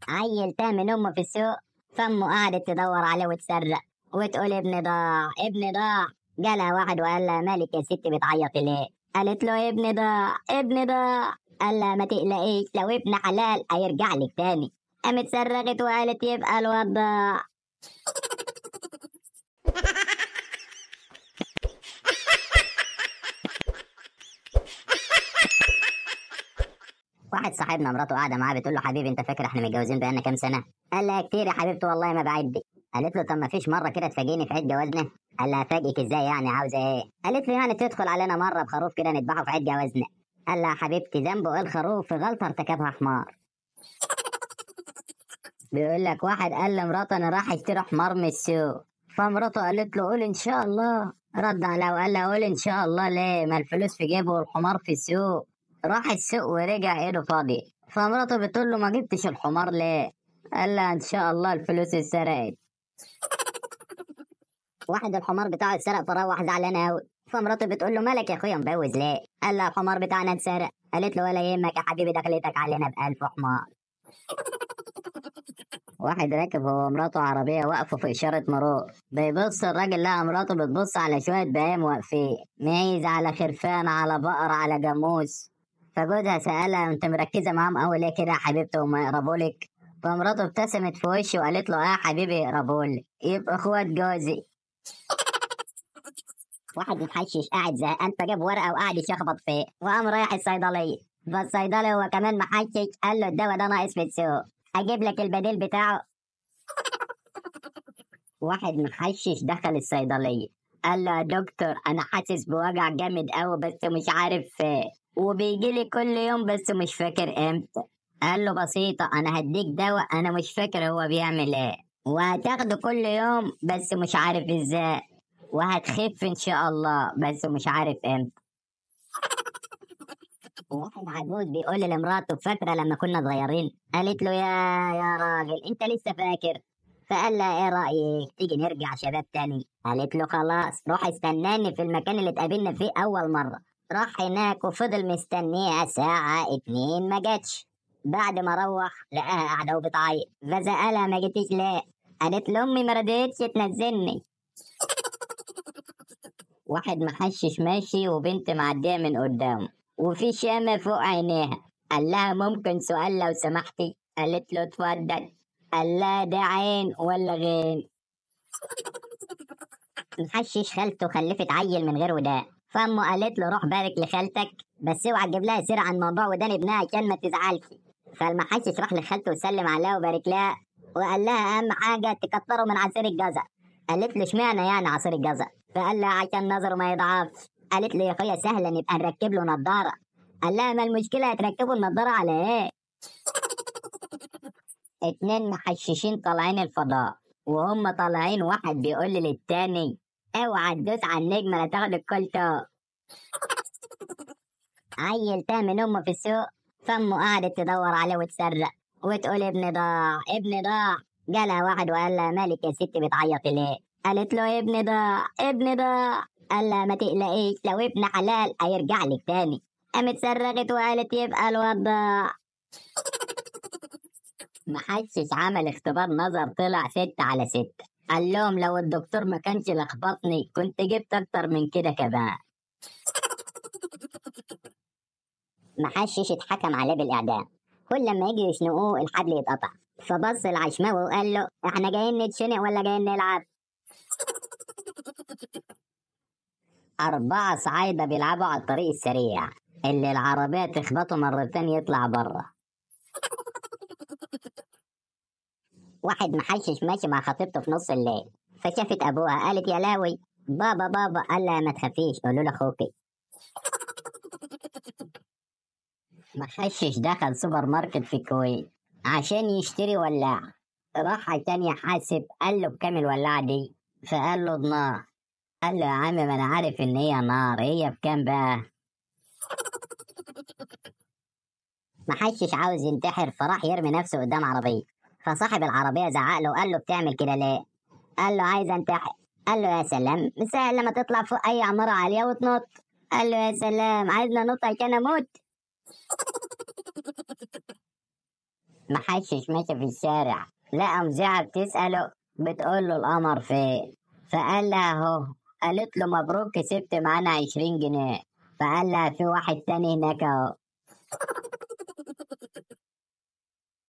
عيل تاه من امه في السوق فامه قعدت تدور عليه وتسرق وتقول ابني ضاع ابني ضاع جالها واحد وقال لها مالك يا ستي بتعيطي ليه قالت له ابني ضاع ابني ضاع قال لها ما تقلقيش لو ابن حلال هيرجع لك تاني قامت صرخت وقالت يبقى الواد ضاع واحد صاحبنا مراته قاعده معاه بتقول له حبيبي انت فاكر احنا متجوزين بقالنا كام سنه؟ قال لها كتير يا حبيبتي والله ما بعدي قالت له طب ما فيش مره كده تفاجئني في عيد جوازنا؟ قال لها افاجئك ازاي يعني عاوزه ايه؟ قالت له يعني تدخل علينا مره بخروف كده نذبحه في عيد جوازنا قال لها حبيبتي ذنبه ايه الخروف في غلطه ارتكبها حمار بيقول لك واحد قال لمراته انا راح اشتري حمار من السوق فمراته قالت له قول ان شاء الله رد عليها وقال لها قول ان شاء الله ليه ما الفلوس في جيبه والحمار في السوق راح السوق ورجع ايده فاضي فمراته بتقول له ما جبتش الحمار ليه قال لها ان شاء الله الفلوس اتسرقت واحد الحمار بتاعه اتسرق فروح زعلان قوي فمراته بتقول له مالك يا اخويا مبوز ليه قال لها الحمار بتاعنا اتسرق قالت له ولا يهمك يا حبيبي دخلتك علينا بألف حمار واحد راكب هو ومراته عربية وقفوا في إشارة مرور بيبص الراجل لقى مراته بتبص على شوية بهايم واقفين معيز على خرفان على بقرة على جاموس فجوزها سألها أنت مركزة معاهم أوي ليه كده يا حبيبتي وما يقربولك فمراته ابتسمت في وشه وقالت له اه يا حبيبي يقربولي يبقى اخوات جوزي واحد محشش قاعد زهقان فجاب ورقه وقعد يشخبط فيه وقام رايح الصيدليه فالصيدلي هو كمان محشش قال له الدواء ده ناقص في السوق اجيب لك البديل بتاعه واحد محشش دخل الصيدليه قال له يا دكتور انا حاسس بوجع جامد قوي بس مش عارف فين وبيجي لي كل يوم بس مش فاكر امتى قال له بسيطة أنا هديك دواء أنا مش فاكر هو بيعمل إيه وهتاخده كل يوم بس مش عارف إزاي وهتخف إن شاء الله بس مش عارف إمتى واحد عجوز بيقول لمراته فاكرة لما كنا صغيرين قالت له يا يا راجل أنت لسه فاكر فقال لها ايه رأيك تيجي نرجع شباب تاني قالت له خلاص روح استناني في المكان اللي اتقابلنا فيه أول مرة راح هناك وفضل مستنيها ساعة اتنين ما جاتش بعد ما روح لقاها قاعدة وبتعيط فسألها ما جيتيش ليه؟ قالت له أمي ما رضيتش تنزلني واحد محشش ماشي وبنت معدية من قدامه وفي شامة فوق عينيها قال لها ممكن سؤال لو سمحتي قالت له اتفضل قال لها ده عين ولا غين محشش خالته خلفت عيل من غير ودان فامه قالت له روح بارك لخالتك بس اوعى تجيب لها سيره عن موضوع ودان ابنها عشان ما تزعلش فالمحشش راح لخالته وسلم عليها وبارك لها وقال لها اهم حاجه تكتروا من عصير الجزر قالت له اشمعنى يعني عصير الجزر فقال لها عشان نظره ما يضعفش قالت له يا اخويا سهله نبقى نركب له نضاره قال لها ما المشكله هتركبوا النضاره على ايه اتنين محششين طالعين الفضاء وهم طالعين واحد بيقول للتاني اوعى تدوس على النجمه لا تاخد الكلتو عيل تاه من امه في السوق فامه قعدت تدور عليه وتسرق وتقول ابني ضاع ابني ضاع جالها واحد وقال لها مالك يا ستي بتعيطي ليه قالت له ابني ضاع ابني ضاع قال لها ما تقلقيش لو ابن حلال هيرجع لك تاني قامت صرخت وقالت يبقى الواد ضاع محشش عمل اختبار نظر طلع ستة على ستة قال لهم لو الدكتور ما كانش لخبطني كنت جبت اكتر من كده كمان محشش اتحكم عليه بالاعدام كل لما يجي يشنقوه الحبل يتقطع فبص العشماوي وقال له احنا جايين نتشنق ولا جايين نلعب أربعة صعايدة بيلعبوا على الطريق السريع اللي العربية تخبطه مرتين يطلع بره واحد محشش ماشي مع خطيبته في نص الليل فشافت أبوها قالت يا لاوي بابا بابا قال لها ما تخافيش قولوا له أخوكي محشش دخل سوبر ماركت في الكويت عشان يشتري ولاعة راح عشان يحاسب قال له بكام الولاعة دي فقال له بنار قال له يا عم ما انا عارف ان هي نار هي بكام بقى محشش عاوز ينتحر فراح يرمي نفسه قدام عربية فصاحب العربية زعق له وقال له بتعمل كده ليه قال له عايز انتحر قال له يا سلام سهل لما تطلع فوق اي عمارة عالية وتنط قال له يا سلام عايزنا ننط عشان اموت محشش ماشي في الشارع لقى مذيعة بتسأله بتقول له القمر فين فقال لها اهو قالت له مبروك كسبت معانا عشرين جنيه فقال لها في واحد تاني هناك اهو